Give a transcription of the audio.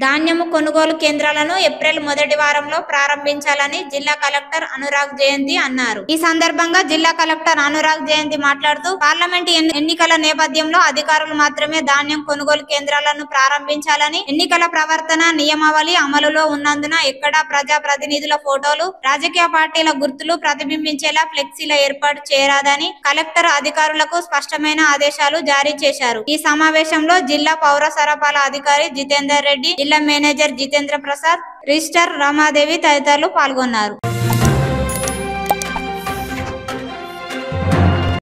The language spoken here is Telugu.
ధాన్యము కొనుగోలు కేంద్రాలను ఏప్రిల్ మొదటి వారంలో ప్రారంభించాలని జిల్లా కలెక్టర్ అనురాగ్ జయంతి అన్నారు ఈ సందర్భంగా జిల్లా కలెక్టర్ అనురాగ్ జయంతి మాట్లాడుతూ పార్లమెంట్ ఎన్ని- ఎన్నికల నేపథ్యంలో అధికారులు మాత్రమే ధాన్యం కొనుగోలు కేంద్రాలను ప్రారంభించాలని ఎన్నికల ప్రవర్తన నియమావళి అమలులో ఉన్నందున ఎక్కడా ప్రజా ప్రతినిధుల ఫోటోలు రాజకీయ పార్టీల గుర్తులు ప్రతిబింబించేలా ఫ్లెక్సీల ఏర్పాటు చేయరాదని కలెక్టర్ అధికారులకు స్పష్టమైన ఆదేశాలు జారీ చేశారు ఈ సమావేశంలో జిల్లా పౌర సరఫరాల అధికారి జితేందర్ రెడ్డి జిల్లా మేనేజర్ జితేంద్ర ప్రసాద్ రిజిస్టర్ రమాదేవి తదితరులు పాల్గొన్నారు